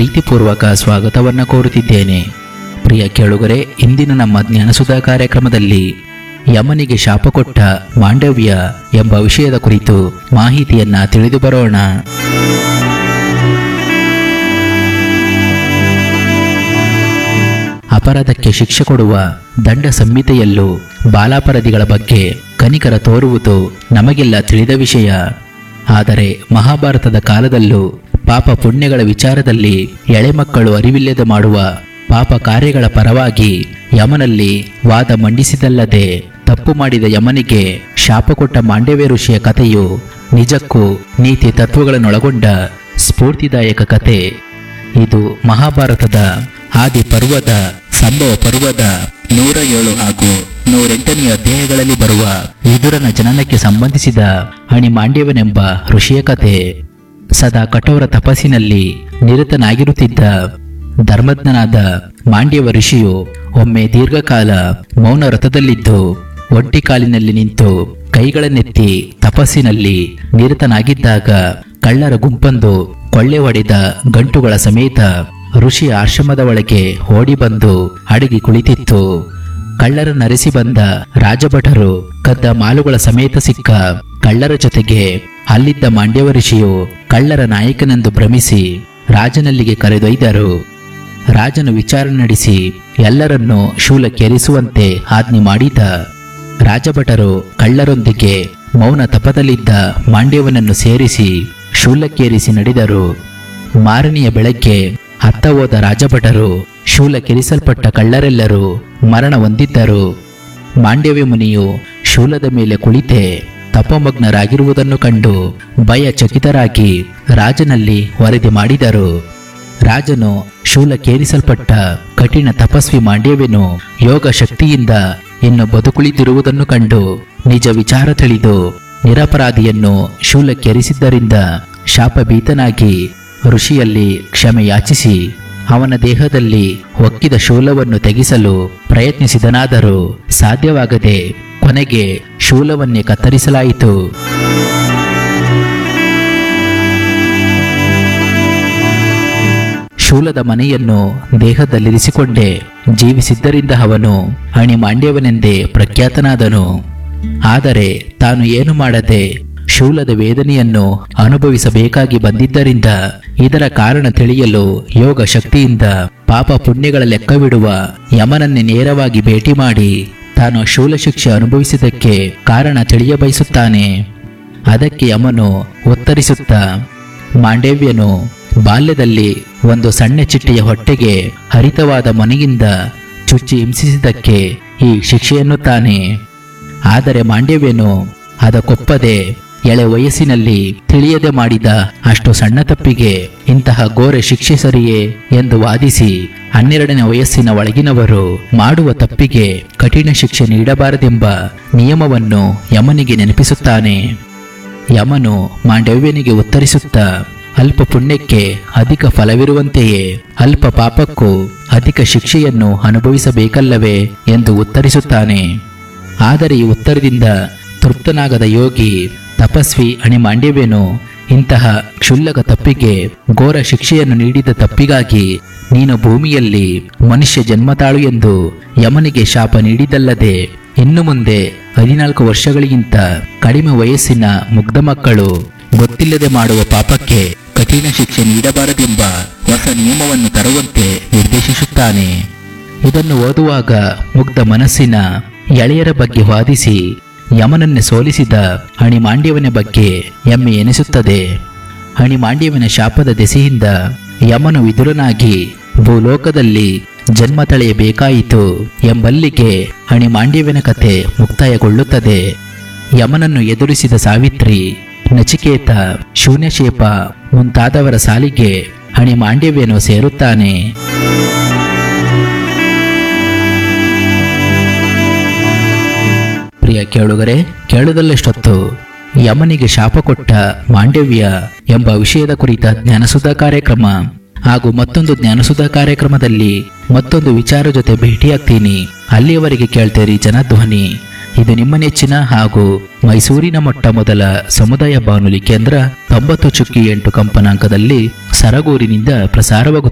ಪ್ರೀತಿಪೂರ್ವಕ ಸ್ವಾಗತವನ್ನು ಕೋರುತ್ತಿದ್ದೇನೆ ಪ್ರಿಯ ಕೇಳುಗರೆ ಇಂದಿನ ನಮ್ಮ ಜ್ಞಾನಸುಧಾ ಕಾರ್ಯಕ್ರಮದಲ್ಲಿ ಯಮನಿಗೆ ಶಾಪ ಕೊಟ್ಟ ಮಾಂಡವ್ಯ ಎಂಬ ವಿಷಯದ ಕುರಿತು ಮಾಹಿತಿಯನ್ನ ತಿಳಿದು ಬರೋಣ ಅಪರಾಧಕ್ಕೆ ಶಿಕ್ಷೆ ಕೊಡುವ ದಂಡ ಸಂಹಿತೆಯಲ್ಲೂ ಬಾಲಾಪರಾಧಿಗಳ ಬಗ್ಗೆ ಕನಿಕರ ತೋರುವುದು ನಮಗೆಲ್ಲ ತಿಳಿದ ವಿಷಯ ಆದರೆ ಮಹಾಭಾರತದ ಕಾಲದಲ್ಲೂ ಪಾಪ ಪುಣ್ಯಗಳ ವಿಚಾರದಲ್ಲಿ ಎಳೆ ಮಕ್ಕಳು ಅರಿವಿಲ್ಲದೆ ಮಾಡುವ ಪಾಪ ಕಾರ್ಯಗಳ ಪರವಾಗಿ ಯಮನಲ್ಲಿ ವಾದ ಮಂಡಿಸಿದಲ್ಲದೆ ತಪ್ಪು ಮಾಡಿದ ಯಮನಿಗೆ ಶಾಪ ಕೊಟ್ಟ ಮಾಂಡವ್ಯ ಋಷಿಯ ಕಥೆಯು ನಿಜಕ್ಕೂ ನೀತಿ ತತ್ವಗಳನ್ನೊಳಗೊಂಡ ಸ್ಫೂರ್ತಿದಾಯಕ ಕತೆ ಇದು ಮಹಾಭಾರತದ ಆದಿ ಪರ್ವದ ಸಂಭವ ಪರ್ವದ ನೂರ ಏಳು ಹಾಗೂ ನೂರೆಂಟನೆಯ ಅಧ್ಯಾಯಗಳಲ್ಲಿ ಬರುವ ವಿದುರನ ಜನನಕ್ಕೆ ಸಂಬಂಧಿಸಿದ ಅಣಿಮಾಂಡ್ಯವನೆಂಬ ಋಷಿಯ ಕಥೆ ಸದಾ ಕಠೋರ ತಪಸ್ಸಿನಲ್ಲಿ ನಿರತನಾಗಿರುತ್ತಿದ್ದ ಧರ್ಮಜ್ಞನಾದ ಮಾಂಡ್ಯವ ಋಷಿಯು ಒಮ್ಮೆ ದೀರ್ಘಕಾಲ ಮೌನ ವ್ರತದಲ್ಲಿದ್ದು ಒಂಟಿ ಕಾಲಿನಲ್ಲಿ ನಿಂತು ಕೈಗಳನ್ನೆತ್ತಿ ತಪಸ್ಸಿನಲ್ಲಿ ನಿರತನಾಗಿದ್ದಾಗ ಕಳ್ಳರ ಗುಂಪೊಂದು ಕೊಳ್ಳೆ ಹೊಡೆದ ಗಂಟುಗಳ ಸಮೇತ ಋಷಿಯ ಆಶ್ರಮದ ಒಳಗೆ ಓಡಿ ಬಂದು ಅಡಗಿ ಕುಳಿತಿತ್ತು ಕಳ್ಳರ ನರೆಸಿ ಬಂದ ರಾಜಭಟರು ಕದ್ದ ಮಾಲುಗಳ ಸಮೇತ ಸಿಕ್ಕ ಕಳ್ಳರ ಜೊತೆಗೆ ಅಲ್ಲಿದ್ದ ಮಾಂಡ್ಯವ ಋಷಿಯು ಕಳ್ಳರ ನಾಯಕನೆಂದು ಭ್ರಮಿಸಿ ರಾಜನಲ್ಲಿಗೆ ಕರೆದೊಯ್ದರು ರಾಜನು ವಿಚಾರಣೆ ನಡೆಸಿ ಎಲ್ಲರನ್ನೂ ಶೂಲಕ್ಕೇರಿಸುವಂತೆ ಆಜ್ಞೆ ಮಾಡಿದ ರಾಜಭಟರು ಕಳ್ಳರೊಂದಿಗೆ ಮೌನ ತಪದಲ್ಲಿದ್ದ ಮಾಂಡ್ಯವನನ್ನು ಸೇರಿಸಿ ಶೂಲಕ್ಕೇರಿಸಿ ನಡೆದರು ಮಾರನೆಯ ಬೆಳಗ್ಗೆ ಅತ್ತ ಹೋದ ರಾಜಭಟರು ಶೂಲಕ್ಕೆರಿಸಲ್ಪಟ್ಟ ಕಳ್ಳರೆಲ್ಲರೂ ಮರಣ ಹೊಂದಿದ್ದರು ಮಾಂಡ್ಯವ್ಯ ಮುನಿಯು ಶೂಲದ ಮೇಲೆ ಕುಳಿತೆ ತಪಮಗ್ನರಾಗಿರುವುದನ್ನು ಕಂಡು ಭಯ ಚಕಿತರಾಗಿ ರಾಜನಲ್ಲಿ ವರದಿ ಮಾಡಿದರು ರಾಜನು ಶೂಲಕ್ಕೇರಿಸಲ್ಪಟ್ಟ ಕಠಿಣ ತಪಸ್ವಿ ಮಾಂಡ್ಯವೆನು ಯೋಗ ಶಕ್ತಿಯಿಂದ ಇನ್ನು ಬದುಕುಳಿದಿರುವುದನ್ನು ಕಂಡು ನಿಜ ವಿಚಾರ ತಿಳಿದು ನಿರಪರಾಧಿಯನ್ನು ಶೂಲಕ್ಕೇರಿಸಿದ್ದರಿಂದ ಶಾಪಭೀತನಾಗಿ ಋಷಿಯಲ್ಲಿ ಕ್ಷಮೆ ಯಾಚಿಸಿ ಅವನ ದೇಹದಲ್ಲಿ ಒಕ್ಕಿದ ಶೂಲವನ್ನು ತೆಗೆಸಲು ಪ್ರಯತ್ನಿಸಿದನಾದರೂ ಸಾಧ್ಯವಾಗದೆ ಕೊನೆಗೆ ಶೂಲವನ್ನೇ ಕತ್ತರಿಸಲಾಯಿತು ಶೂಲದ ಮನೆಯನ್ನು ದೇಹದಲ್ಲಿರಿಸಿಕೊಂಡೇ ಜೀವಿಸಿದ್ದರಿಂದ ಅವನು ಅಣಿಮಾಂಡ್ಯವನೆಂದೇ ಪ್ರಖ್ಯಾತನಾದನು ಆದರೆ ತಾನು ಏನು ಮಾಡದೆ ಶೂಲದ ವೇದನೆಯನ್ನು ಅನುಭವಿಸಬೇಕಾಗಿ ಬಂದಿದ್ದರಿಂದ ಇದರ ಕಾರಣ ತಿಳಿಯಲು ಯೋಗ ಶಕ್ತಿಯಿಂದ ಪಾಪ ಪುಣ್ಯಗಳ ಲೆಕ್ಕವಿಡುವ ಯಮನನ್ನೇ ನೇರವಾಗಿ ಭೇಟಿ ಮಾಡಿ ತಾನು ಶೂಲ ಶಿಕ್ಷೆ ಅನುಭವಿಸಿದ್ದಕ್ಕೆ ಕಾರಣ ತಿಳಿಯಬಯಸುತ್ತಾನೆ ಅದಕ್ಕೆ ಯಮನು ಉತ್ತರಿಸುತ್ತಾ ಮಾಂಡವ್ಯನು ಬಾಲ್ಯದಲ್ಲಿ ಒಂದು ಸಣ್ಣ ಚಿಟ್ಟೆಯ ಹೊಟ್ಟೆಗೆ ಹರಿತವಾದ ಮನೆಯಿಂದ ಚುಚ್ಚಿ ಹಿಂಸಿಸಿದ್ದಕ್ಕೆ ಈ ಶಿಕ್ಷೆಯನ್ನುತ್ತಾನೆ ಆದರೆ ಮಾಂಡವ್ಯನು ಅದಕ್ಕೊಪ್ಪದೆ ಎಳೆ ವಯಸ್ಸಿನಲ್ಲಿ ತಿಳಿಯದೆ ಮಾಡಿದ ಅಷ್ಟು ಸಣ್ಣ ತಪ್ಪಿಗೆ ಇಂತಹ ಘೋರ ಶಿಕ್ಷೆ ಸರಿಯೇ ಎಂದು ವಾದಿಸಿ ಹನ್ನೆರಡನೇ ವಯಸ್ಸಿನ ಒಳಗಿನವರು ಮಾಡುವ ತಪ್ಪಿಗೆ ಕಠಿಣ ಶಿಕ್ಷೆ ನೀಡಬಾರದೆಂಬ ನಿಯಮವನ್ನು ಯಮನಿಗೆ ನೆನಪಿಸುತ್ತಾನೆ ಯಮನು ಮಾಂಡವ್ಯನಿಗೆ ಉತ್ತರಿಸುತ್ತಾ ಅಲ್ಪ ಪುಣ್ಯಕ್ಕೆ ಅಧಿಕ ಫಲವಿರುವಂತೆಯೇ ಅಲ್ಪ ಪಾಪಕ್ಕೂ ಅಧಿಕ ಶಿಕ್ಷೆಯನ್ನು ಅನುಭವಿಸಬೇಕಲ್ಲವೇ ಎಂದು ಉತ್ತರಿಸುತ್ತಾನೆ ಆದರೆ ಈ ಉತ್ತರದಿಂದ ತೃಪ್ತನಾಗದ ಯೋಗಿ ತಪಸ್ವಿ ಅಣಿಮಾಂಡ್ಯವೇನು ಇಂತಹ ಕ್ಷುಲ್ಲಕ ತಪ್ಪಿಗೆ ಘೋರ ಶಿಕ್ಷೆಯನ್ನು ನೀಡಿದ ತಪ್ಪಿಗಾಗಿ ನೀನು ಭೂಮಿಯಲ್ಲಿ ಮನುಷ್ಯ ಜನ್ಮ ತಾಳು ಎಂದು ಯಮನಿಗೆ ಶಾಪ ನೀಡಿದಲ್ಲದೆ ಇನ್ನು ಮುಂದೆ ಹದಿನಾಲ್ಕು ವರ್ಷಗಳಿಗಿಂತ ಕಡಿಮೆ ವಯಸ್ಸಿನ ಮುಗ್ಧ ಮಕ್ಕಳು ಗೊತ್ತಿಲ್ಲದೆ ಮಾಡುವ ಪಾಪಕ್ಕೆ ಕಠಿಣ ಶಿಕ್ಷೆ ನೀಡಬಾರದೆಂಬ ಹೊಸ ನಿಯಮವನ್ನು ತರುವಂತೆ ನಿರ್ದೇಶಿಸುತ್ತಾನೆ ಇದನ್ನು ಓದುವಾಗ ಮುಗ್ಧ ಮನಸ್ಸಿನ ಎಳೆಯರ ಬಗ್ಗೆ ವಾದಿಸಿ ಯಮನನ್ನೇ ಸೋಲಿಸಿದ ಅಣಿಮಾಂಡ್ಯವನ ಬಗ್ಗೆ ಹೆಮ್ಮೆ ಎನಿಸುತ್ತದೆ ಅಣಿಮಾಂಡ್ಯವನ ಶಾಪದ ದೆಸೆಯಿಂದ ಯಮನು ವಿದುರನಾಗಿ ಭೂಲೋಕದಲ್ಲಿ ಜನ್ಮ ತಳೆಯಬೇಕಾಯಿತು ಎಂಬಲ್ಲಿಗೆ ಅಣಿಮಾಂಡ್ಯವನ ಕತೆ ಮುಕ್ತಾಯಗೊಳ್ಳುತ್ತದೆ ಯಮನನ್ನು ಎದುರಿಸಿದ ಸಾವಿತ್ರಿ ನಚಿಕೇತ ಶೂನ್ಯಶೇಪ ಮುಂತಾದವರ ಸಾಲಿಗೆ ಅಣಿಮಾಂಡ್ಯವ್ಯನು ಸೇರುತ್ತಾನೆ ಪ್ರಿಯ ಕೇಳುಗರೆ ಕೇಳುವುದಲ್ಲಷ್ಟೊತ್ತು ಯಮನಿಗೆ ಶಾಪ ಕೊಟ್ಟ ಮಾಂಡವ್ಯ ಎಂಬ ವಿಷಯದ ಕುರಿತ ಜ್ಞಾನಸುಧಾ ಕಾರ್ಯಕ್ರಮ ಹಾಗೂ ಮತ್ತೊಂದು ಜ್ಞಾನಸುಧಾ ಕಾರ್ಯಕ್ರಮದಲ್ಲಿ ಮತ್ತೊಂದು ವಿಚಾರ ಜೊತೆ ಭೇಟಿಯಾಗ್ತೀನಿ ಅಲ್ಲಿಯವರೆಗೆ ಕೇಳ್ತೇರಿ ಜನಧ್ವನಿ ಇದು ನಿಮ್ಮ ನೆಚ್ಚಿನ ಹಾಗೂ ಮೈಸೂರಿನ ಮೊಟ್ಟ ಮೊದಲ ಸಮುದಾಯ ಬಾನುಲಿ ಕೇಂದ್ರ ತೊಂಬತ್ತು ಚುಕ್ಕಿ ಎಂಟು ಕಂಪನಾಂಕದಲ್ಲಿ ಸರಗೂರಿನಿಂದ ಪ್ರಸಾರವಾಗುತ್ತದೆ